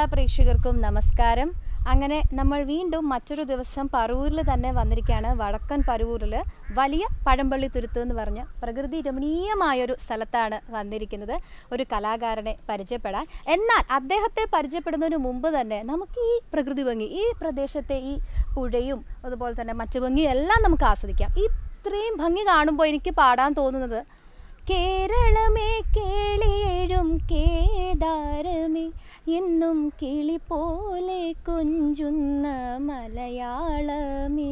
പ്രേക്ഷകർക്കും നമസ്കാരം അങ്ങനെ നമ്മൾ വീണ്ടും മറ്റൊരു ദിവസം പറവൂരിൽ തന്നെ വന്നിരിക്കുകയാണ് വടക്കൻ പറവൂരിൽ വലിയ പഴമ്പള്ളി തുരുത്ത് എന്ന് പറഞ്ഞ പ്രകൃതി രമണീയമായൊരു സ്ഥലത്താണ് വന്നിരിക്കുന്നത് ഒരു കലാകാരനെ പരിചയപ്പെടാൻ എന്നാൽ അദ്ദേഹത്തെ പരിചയപ്പെടുന്നതിന് മുമ്പ് തന്നെ നമുക്ക് ഈ പ്രകൃതി ഭംഗി ഈ പ്രദേശത്തെ ഈ പുഴയും അതുപോലെ തന്നെ മറ്റു ഭംഗി എല്ലാം നമുക്ക് ആസ്വദിക്കാം ഈ ഇത്രയും ഭംഗി കാണുമ്പോൾ എനിക്ക് പാടാൻ തോന്നുന്നത് കേരളമേ കേളിയേഴും കേദാരമേ എന്നും കിളി പോലെ കൊഞ്ചുന്ന മലയാളമേ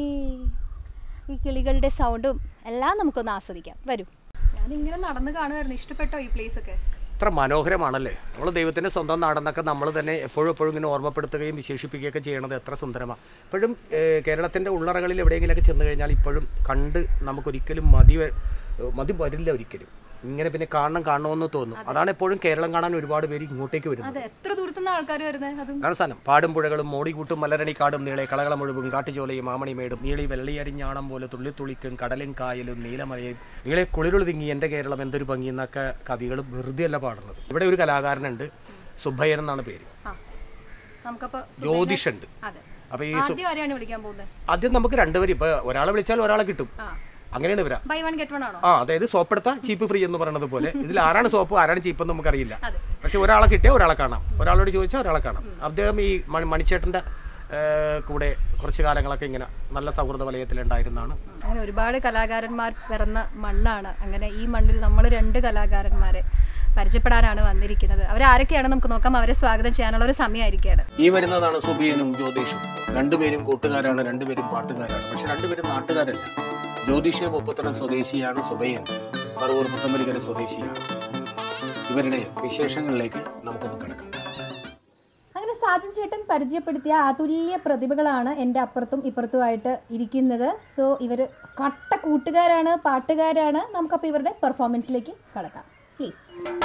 ഈ കിളികളുടെ സൗണ്ടും എല്ലാം നമുക്കൊന്ന് ആസ്വദിക്കാം വരൂ ഞാനിങ്ങനെ നടന്ന് കാണുമായിരുന്നു ഇഷ്ടപ്പെട്ടോ ഈ പ്ലേസ് ഒക്കെ എത്ര മനോഹരമാണല്ലേ നമ്മൾ ദൈവത്തിൻ്റെ സ്വന്തം നാടെന്നൊക്കെ നമ്മൾ തന്നെ എപ്പോഴും എപ്പോഴും ഇങ്ങനെ ഓർമ്മപ്പെടുത്തുകയും വിശേഷിപ്പിക്കുകയൊക്കെ ചെയ്യണത് എത്ര സുന്ദരമാണ് ഇപ്പോഴും ഏഹ്, കേരളത്തിൻ്റെ ഉള്ളറകളിൽ എവിടെയെങ്കിലുമൊക്കെ ചെന്ന് കഴിഞ്ഞാൽ ഇപ്പോഴും കണ്ട് നമുക്കൊരിക്കലും മതി വ- മതി വരില്ല ഒരിക്കലും ഇങ്ങനെ പിന്നെ കാണണം കാണണമെന്ന് തോന്നും അതാണ് എപ്പോഴും കേരളം കാണാൻ ഒരുപാട് പേര് ഇങ്ങോട്ടേക്ക് വരുന്നത് അതെ എത്ര ദൂരത്തുനിന്ന് ആൾക്കാർ വരുന്നത് അതും അതാണ് സാധനം പാടും പുഴകളും മോടികൂട്ടും മലരണിക്കാടും നീളെ കളകളം ഒഴുകും കാട്ടുചോലയും മാമണിമേടും നീളി വെള്ളിയരിഞ്ഞാണം പോലെ തുള്ളിത്തുളിക്കും കടലും കായലും നീലമലയും നീളെ കുളിരുൾ തിങ്ങി എൻ്റെ കേരളം എന്തൊരു ഭംഗി എന്നൊക്കെ കവികൾ വെറുതെ അല്ല പാടുന്നത് ഇവിടെ ഒരു കലാകാരനുണ്ട് സുബ്ബയ്യൻ എന്നാണ് പേര് ആ നമുക്കപ്പോൾ ജ്യോതിഷുണ്ട് അതെ അപ്പോൾ ഈ ആദ്യം ആരെയാണ് വിളിക്കാൻ പോകുന്നത് ആദ്യം നമുക്ക് രണ്ടുപേരും ഇപ്പോൾ ഒരാളെ വിളിച്ചാൽ ഒരാളെ കിട്ടും ആ അങ്ങനെയാണ് ഇവരാ ബൈ വൺ ഗെറ്റ് വൺ ആണോ ആ അതായത് സോപ്പ് എടുത്താൽ ചീപ്പ് ഫ്രീ എന്ന് പറയുന്നത് പോലെ ഇതിൽ ആരാണ് സോപ്പ് ആരാണ് ചീപ്പ് എന്ന് നമുക്കറിയില്ല അതെ. പക്ഷെ ഒരാളെ കിട്ടിയാൽ ഒരാളെ കാണാം ഒരാളോട് ചോദിച്ചാൽ ഒരാളെ കാണാം അദ്ദേഹം ഈ മണി മണിച്ചേട്ടൻ്റെ ഏഹ്, കൂടെ കുറച്ച് കാലങ്ങളൊക്കെ ഇങ്ങനെ നല്ല സൗഹൃദ വലയത്തിലുണ്ടായിരുന്നാണ് അങ്ങനെ ഒരുപാട് കലാകാരന്മാർ പിറന്ന മണ്ണാണ് അങ്ങനെ ഈ മണ്ണിൽ നമ്മൾ രണ്ട് കലാകാരന്മാരെ പരിചയപ്പെടാനാണ് വന്നിരിക്കുന്നത് അവരാരൊക്കെയാണ് നമുക്ക് നോക്കാം അവരെ സ്വാഗതം ചെയ്യാനുള്ള ഒരു സമയമായിരിക്കുകയാണ് ഈ വരുന്നതാണ് സുബിയനും ജ്യോതിഷും രണ്ടുപേരും കൂട്ടുകാരാണ് രണ്ടുപേരും പാട്ടുകാരാണ് പക്ഷെ രണ്ടുപേരും നാട്ടുകാരല്ല ജ്യോതിഷ് മുപ്പത്തരം സ്വദേശിയാണ് സുബയ്യൻ പറവൂർ പുത്തമ്പലിക്കര സ്വദേശിയാണ് ഇവരുടെ വിശേഷങ്ങളിലേക്ക് നമുക്കൊന്ന് കിടക്കാം അങ്ങനെ സാജൻ ചേട്ടൻ പരിചയപ്പെടുത്തിയ അതുല്യ പ്രതിഭകളാണ് എൻ്റെ അപ്പുറത്തും ഇപ്പുറത്തുമായിട്ട് ഇരിക്കുന്നത് സോ ഇവർ കട്ട കൂട്ടുകാരാണ് പാട്ടുകാരാണ് നമുക്കപ്പോൾ ഇവരുടെ പെർഫോമൻസിലേക്ക് കടക്കാം പ്ലീസ്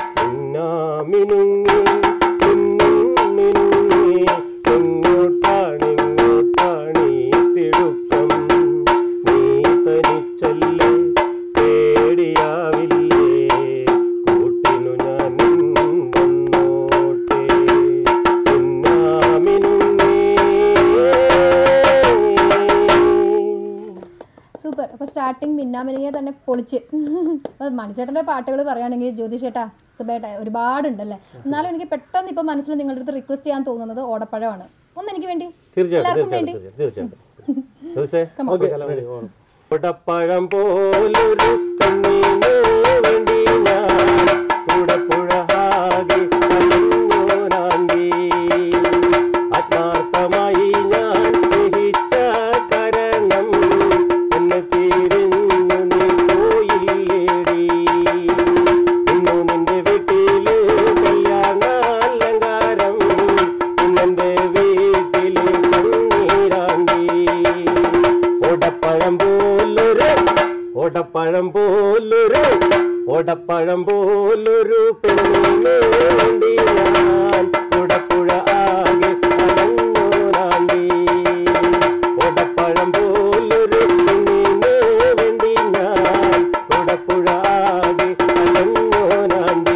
മിനുങ്ങി മിനുങ്ങി എങ്ങോട്ടാണെങ്ങോട്ടാണീ തിടുക്കം നീ തനിച്ചല്ലേ പേടിയാവില്ലേ കൂട്ടിനു ഞാൻ വന്നോട്ടെ മിനുങ്ങി സൂപ്പർ അപ്പോൾ സ്റ്റാർട്ടിങ് മിന്നാമിനിയെ തന്നെ പൊളിച്ച് അപ്പോൾ മണിച്ചേട്ടൻ്റെ പാട്ടുകൾ പറയുകയാണെങ്കിൽ ജ്യോതിഷേട്ടാ സുബേട്ട ഒരുപാടുണ്ടല്ലേ എന്നാലും എനിക്ക് പെട്ടെന്ന് ഇപ്പോൾ മനസ്സിൽ നിങ്ങളുടെ അടുത്ത് റിക്വസ്റ്റ് ചെയ്യാൻ തോന്നുന്നത് ഓടപ്പഴമാണ് ഒന്ന് എനിക്ക് വേണ്ടി തീർച്ചയായിട്ടും എല്ലാവർക്കും വേണ്ടി തീർച്ചയായിട്ടും തീർച്ചയായിട്ടും തീർച്ചയായിട്ടും ഓക്കെ കുടപ്പഴം പോലൊരു കണ്ണീന് വേണ്ടി ഞാൻ കുടപ്പുഴ ആകെ കലഞ്ഞോനാണ്ടി ആത്മാർത്ഥമായി ഞാൻ സ്നേഹിച്ച കാരണം എന്നെ പിരിഞ്ഞു നീ പോയില്ലേടി ഇന്നു നിന്റെ വീട്ടില് കല്യാണ അലങ്കാരം ഇന്നെന്റെ വീട്ടില് കണ്ണീരാണ്ടി ഓടപ്പഴം പോലൊരു ഓടപ്പഴം പോലൊരു ഓടപ്പഴം പോലൊരു പെണ്ണിന് വേണ്ടി ഞാൻ കുടപ്പുഴ ആകെ അലഞ്ഞോരാണ്ടി ഓടപ്പഴം പോലൊരു പെണ്ണിന് വേണ്ടി ഞാൻ കുടപ്പുഴ ആകെ അലഞ്ഞോരാണ്ടി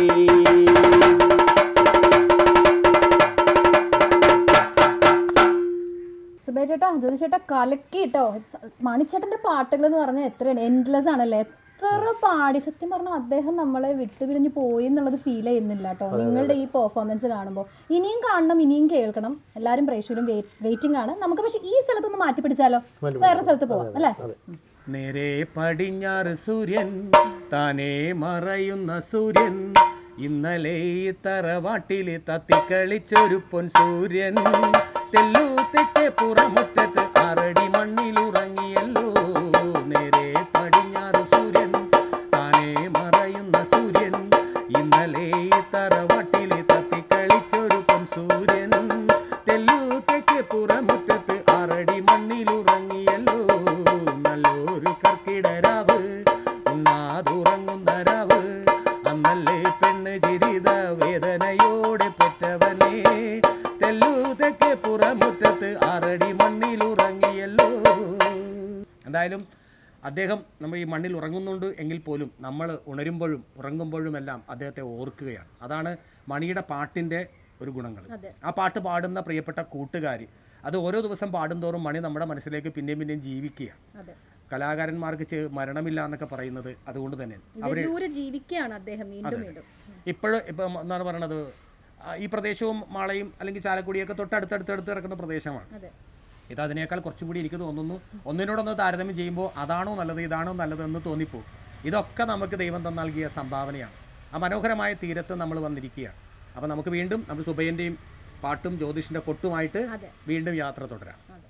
സുബേ ചേട്ടാ ജ്യോതി ചേട്ടാ കലക്കി കേട്ടോ മണിച്ചേട്ടന്റെ പാട്ടുകൾ എന്ന് പറഞ്ഞാൽ എത്രയാണ് എൻഡ്ലെസ് ആണല്ലേ എത്ര പാടി സത്യം പറഞ്ഞാൽ അദ്ദേഹം നമ്മളെ വിട്ടുപിരിഞ്ഞ് പോയി എന്നുള്ളത് ഫീൽ ചെയ്യുന്നില്ല കേട്ടോ നിങ്ങളുടെ ഈ പെർഫോമൻസ് കാണുമ്പോൾ ഇനിയും കാണണം ഇനിയും കേൾക്കണം എല്ലാവരും പ്രേക്ഷകരും വെയിറ്റിംഗ് ആണ് നമുക്ക് പക്ഷേ ഈ സ്ഥലത്തൊന്ന് മാറ്റി പിടിച്ചാലോ വേറെ സ്ഥലത്ത് പോവാം അല്ലേ നേരെ പടിഞ്ഞാറ് സൂര്യൻ താനേ മറയുന്ന സൂര്യൻ ഇന്നലെ ഈ തറവാട്ടിൽ തത്തിക്കളിച്ചൊരു പൊൻ സൂര്യൻ തെല്ലു തെക്കേ പുറമുറ്റത്ത് ആറടി മണ്ണിലുറങ്ങിയല്ലോ നേരെ പടിഞ്ഞാറ് സൂര്യൻ താനേ മറയുന്ന സൂര്യൻ ഇന്നലെ ഈ തറവാട്ടിൽ തത്തിക്കളിച്ചൊരു പൊൻ സൂര്യൻ തെല്ലു തെക്കേ പുറമുറ്റത്ത് ആറടി മണ്ണിലുറങ്ങിയല്ലോ നല്ലൊരു കർക്കിടരാവ് ഉണ്ണാതുറങ്ങുന്ന രാവ് അന്നല്ലേ പെണ്ണ് ചിരിത വേദനയോടെ പെറ്റവനെ തെല്ലു തെക്കേ പുറമുറ്റത്ത് ആറടി മണ്ണിലുറങ്ങിയല്ലോ എന്തായാലും അദ്ദേഹം നമ്മൾ ഈ മണ്ണിൽ ഉറങ്ങുന്നുണ്ട് എങ്കിൽ പോലും നമ്മൾ ഉണരുമ്പോഴും ഉറങ്ങുമ്പോഴുമെല്ലാം അദ്ദേഹത്തെ ഓർക്കുകയാണ് അതാണ് മണിയുടെ പാട്ടിൻ്റെ ഒരു ഗുണങ്ങൾ അതെ. ആ പാട്ട് പാടുന്ന പ്രിയപ്പെട്ട കൂട്ടുകാർ അത് ഓരോ ദിവസം പാടുന്തോറും മണി നമ്മുടെ മനസ്സിലേക്ക് പിന്നെയും പിന്നെയും ജീവിക്കുകയാണ് അതെ കലാകാരന്മാർക്ക് ചെ- മരണമില്ല എന്നൊക്കെ പറയുന്നത് അതുകൊണ്ട് തന്നെ ഇവരിലൂടെ ജീവിക്കുകയാണ് അദ്ദേഹം വീണ്ടും വീണ്ടും ഇപ്പോഴും ഇപ്പം എന്താണ് പറയണത് ആ, ഈ പ്രദേശവും മാളയും അല്ലെങ്കിൽ ചാലക്കുടിയൊക്കെ തൊട്ടടുത്തടുത്തടുത്ത് കിടക്കുന്ന പ്രദേശമാണ് അതെ ഇത് അതിനേക്കാൾ കുറച്ചുകൂടി എനിക്ക് തോന്നുന്നു ഒന്നിനോടൊന്ന് താരതമ്യം ചെയ്യുമ്പോൾ അതാണോ നല്ലത് ഇതാണോ നല്ലത് എന്ന് തോന്നിപ്പോകും ഇതൊക്കെ നമുക്ക് ദൈവം തന്ന് നൽകിയ സംഭാവനയാണ് ആ മനോഹരമായ തീരത്ത് നമ്മൾ വന്നിരിക്കുകയാണ് അപ്പോൾ നമുക്ക് വീണ്ടും നമ്മൾ സുബൈൻ്റെയും പാട്ടും ജ്യോതിഷിൻ്റെ കൊട്ടുമായിട്ട് അതെ വീണ്ടും യാത്ര തുടരാം അതെ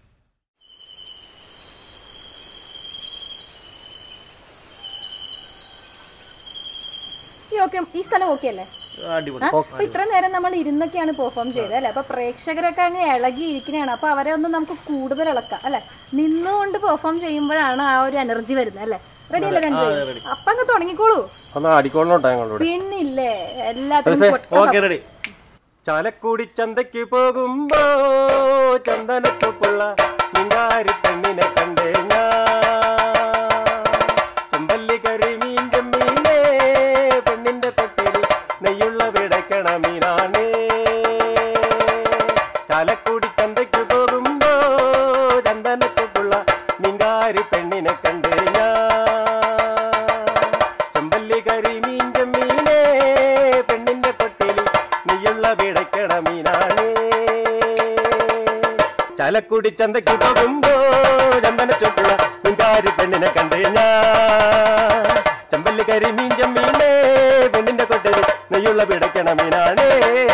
ഈ ഓക്കെ ഈ സ്ഥലം ഓക്കെ അല്ലേ അടിപൊളി ആ? അപ്പൊ ഇത്ര നേരം നമ്മൾ ഇരുന്നൊക്കെയാണ് പെർഫോം ചെയ്തത് അല്ലെ അപ്പൊ പ്രേക്ഷകരൊക്കെ അങ്ങ് ഇളകി ഇരിക്കണേണ് അപ്പൊ അവരെ ഒന്ന് നമുക്ക് കൂടുതൽ ഇളക്കാം അല്ലെ നിന്നുകൊണ്ട് പെർഫോം ചെയ്യുമ്പോഴാണ് ആ ഒരു എനർജി വരുന്നത് അല്ലെ റെഡി അല്ലേ രണ്ടുപേരും അപ്പൊ അങ്ങ് തുടങ്ങിക്കോളൂ ഒന്ന് ആടിക്കോളോട്ടോ ഞങ്ങളോട് പിന്നില്ലേ എല്ലാത്തിനും പൊട്ട ഓക്കെ റെഡി ചാലക്കുടി ചന്തയ്ക്ക് പോകുമ്പോ ചന്ദനത്തൊപ്പുള്ള മിങ്കാരി പെണ്ണിനെ കണ്ടേ ഞാൻ ചെമ്പല്ലി കരിമീൻ ചെമ്മീനേ പെണ്ണിന്റെ തൊട്ടിൽ നെയ്യുള്ള വിടക്കണ മീനാണേ ചാലക്കുടി ചന്തയ്ക്ക് പോകുമ്പോ ചന്ദനത്തൊപ്പുള്ള മിങ്കാരി പെണ്ണിനെ കണ്ടേ ഞാൻ ചെമ്പല്ലി കരിമീൻ ചെമ്മീനേ പെണ്ണിന്റെ തൊട്ടിൽ നെയ്യുള്ള വിടക്കണ മീനാണേ ചാലക്കുടി ചന്തയ്ക്ക് പോകുമ്പോ ചന്ദന ചൊപ്പുള്ള മിങ്കാരി പെണ്ണിനെ കണ്ടേ ഞാൻ ചെമ്പല്ലി കരിമീൻ ചെമ്മീനേ പെണ്ണിന്റെ തൊട്ടിൽ നെയ്യുള്ള വിടക്കണ മീനാണേ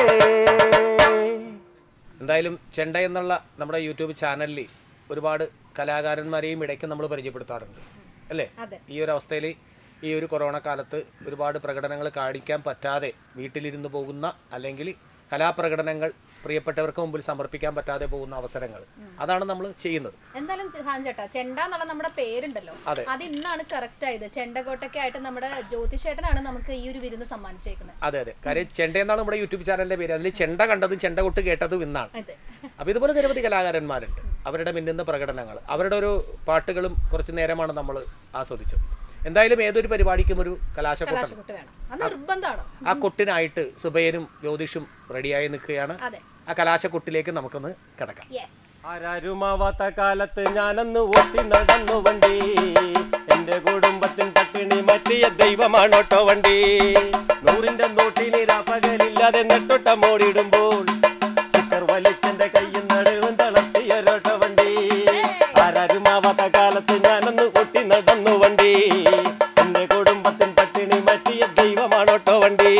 എന്തായാലും ചെണ്ട എന്നുള്ള നമ്മുടെ യൂട്യൂബ് ചാനലിൽ ഒരുപാട് കലാകാരന്മാരെയും ഇടയ്ക്ക് നമ്മൾ പരിചയപ്പെടുത്താറുണ്ട് അല്ലേ അതെ. ഈ ഒരു അവസ്ഥയിൽ ഈ ഒരു കൊറോണ കാലത്ത് ഒരുപാട് പ്രകടനങ്ങൾ കാണിക്കാൻ പറ്റാതെ വീട്ടിലിരുന്ന് പോകുന്ന അല്ലെങ്കിൽ കലാപ്രകടനങ്ങൾ പ്രിയപ്പെട്ടവർക്ക് മുമ്പിൽ സമർപ്പിക്കാൻ പറ്റാതെ പോകുന്ന അവസരങ്ങൾ അതാണ് നമ്മൾ ചെയ്യുന്നത് എന്തായാലും ഹാൻ ചേട്ടാ ചെണ്ട എന്നുള്ള നമ്മുടെ പേരുണ്ടല്ലോ അതെ. അത് ഇന്നാണ് കറക്റ്റ് ആയത് ചെണ്ടകോട്ടൊക്കെ ആയിട്ട് നമ്മുടെ ജ്യോതിഷേട്ടനാണ് നമുക്ക് ഈ ഒരു വിരുന്ന് സമ്മാനിച്ചേക്കുന്നത് അതെ അതെ കാര്യം ചെണ്ട എന്നാണ് നമ്മുടെ യൂട്യൂബ് ചാനലിന്റെ പേര് അതിൽ ചെണ്ട കണ്ടതും ചെണ്ട കൊട്ട് കേട്ടതും ഇന്നാണ് അതെ അപ്പോൾ ഇതുപോലെ നിരവധി കലാകാരന്മാരുണ്ട് അവരുടെ മിന്നുന്ന പ്രകടനങ്ങൾ അവരുടെ ഒരു പാട്ടുകളും കുറച്ച് നേരമാണ് നമ്മൾ ആസ്വദിച്ചത് എന്തായാലും ഏതൊരു പരിപാടിക്കും ഒരു കലാശക്കൊട്ടം കലാശക്കൊട്ട് വേണം അത് നിർബന്ധമാണോ ആ കൊട്ടിനായിട്ട് സുബൈനും ജ്യോതിഷും റെഡിയായി നിൽക്കുകയാണ് അതെ ആ കലാശക്കൊട്ടിലേക്ക് നമുക്കൊന്ന് കിടക്കാം യെസ് ആരാരുമാവാത്ത കാലത്ത് ഞാനന്ന് ഓട്ടി നടന്നു വണ്ടി എന്റെ കുടുംബത്തിൻ പട്ടിണി മാറ്റിയ ദൈവമാണോട്ടോ വണ്ടി നൂറിന്റെ നോട്ടിന് രാപ്പകലില്ലാതെ നെട്ടൊട്ട മോടിടുമ്പോൾ സ്റ്റിക്കർ വലിച്ചെന്റെ കയ്യിൽ നടുവും തളർത്തിയൊരോട്ടോ വണ്ടി ആരാരുമാവാത്ത കാലത്ത് ഞാനന്ന് ഓട്ടി നടന്നു വണ്ടി എന്റെ കുടുംബത്തിൻ പട്ടിണി മാറ്റിയ ദൈവമാണോട്ടോ വണ്ടി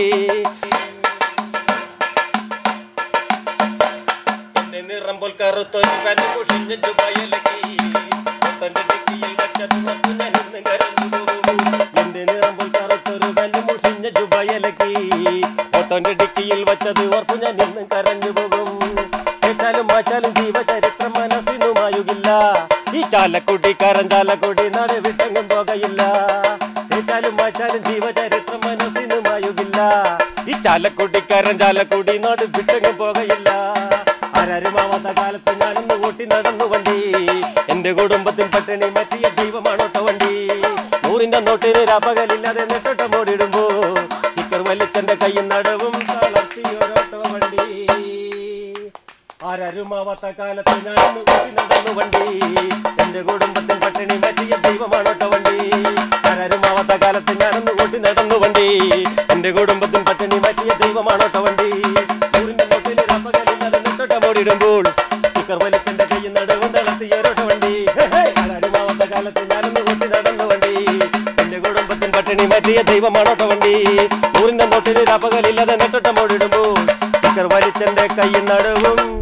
എന്നെ നിറമ്പോൾ കറുത്തൊരു കനു മുഷിഞ്ഞ ജുബയലക്കി തന്റെ ഡിക്കിയിൽ വച്ചത് മറന്നു ഞാൻ ഇന്ന് കരഞ്ഞു പോകും എന്റെ നിറമ്പോൾ കറുത്തൊരു കനു മുഷിഞ്ഞ ജുബയലക്കി ഓട്ടോന്റെ ഡിക്കിയിൽ വച്ചത് ഓർത്തു ഞാൻ ഇന്ന് കരഞ്ഞു പോകും കേട്ടാലും മാറ്റാലും ജീവചരിത്രം മനസ്സിനുമായുകില്ല ഈ ചാലക്കുടിക്കാരൻ ചാലക്കുടി നാട് വിട്ടെങ്ങും പോകയില്ല കേട്ടാലും മാറ്റാലും ജീവചരിത്രം മനസ്സിനുമായുകില്ല ഈ ചാലക്കുടിക്കാരൻ ചാലക്കുടി നാട് വിട്ടെങ്ങും പോകയില്ല ആരാരുമാവാത്ത കാലത്ത് ഞാനൊന്ന് കൂട്ടി നടന്നു വണ്ടി എന്റെ കുടുംബത്തിൽ പട്ടിണി മറ്റിയ ദൈവമാണോട്ടോ വണ്ടി നൂറിന്റെ നോട്ടിന് രാപ്പകലില്ലാതെ നെട്ടോട്ട മോടിടുമ്പോ ഇക്കർ വലിച്ചെന്റെ കയ്യും നടവും തളർത്തിയൊരോട്ടോ വണ്ടി ആരാരുമാവാത്ത കാലത്ത് ഞാനൊന്ന് കൂട്ടി നടന്നു വണ്ടി എന്റെ കുടുംബത്തിൽ പട്ടിണി മറ്റിയ ദൈവമാണോട്ടോ വണ്ടി ആരാരുമാവാത്ത കാലത്ത് ഞാനൊന്ന് കൂട്ടി നടന്നു വണ്ടി എന്റെ കുടുംബത്തിൽ പട്ടിണി മാറ്റിയ ദൈവമാണോട്ടോ വണ്ടി സൂര്യന്റെ നോട്ടിൽ രാപ്പകലില്ലാതെ നെട്ടോട്ട മോടിടുമ്പോൾ സ്റ്റിക്കർ വലിച്ചെന്റെ കയ്യിൽ നടുവും തളർത്തിയൊരോട്ടോ വണ്ടി ആരാരുമാവാത്ത കാലത്ത് ഞാനൊന്ന് കൂട്ടി നടന്നു വണ്ടി എന്റെ കുടുംബത്തിൽ പട്ടിണി മാറ്റിയ ദൈവമാണോട്ടോ വണ്ടി നൂറിന്റെ നോട്ടിൽ രാപ്പകലില്ലാതെ നെട്ടോട്ട മോടിടുമ്പോൾ സ്റ്റിക്കർ വലിച്ചെന്റെ കയ്യിൽ നടുവും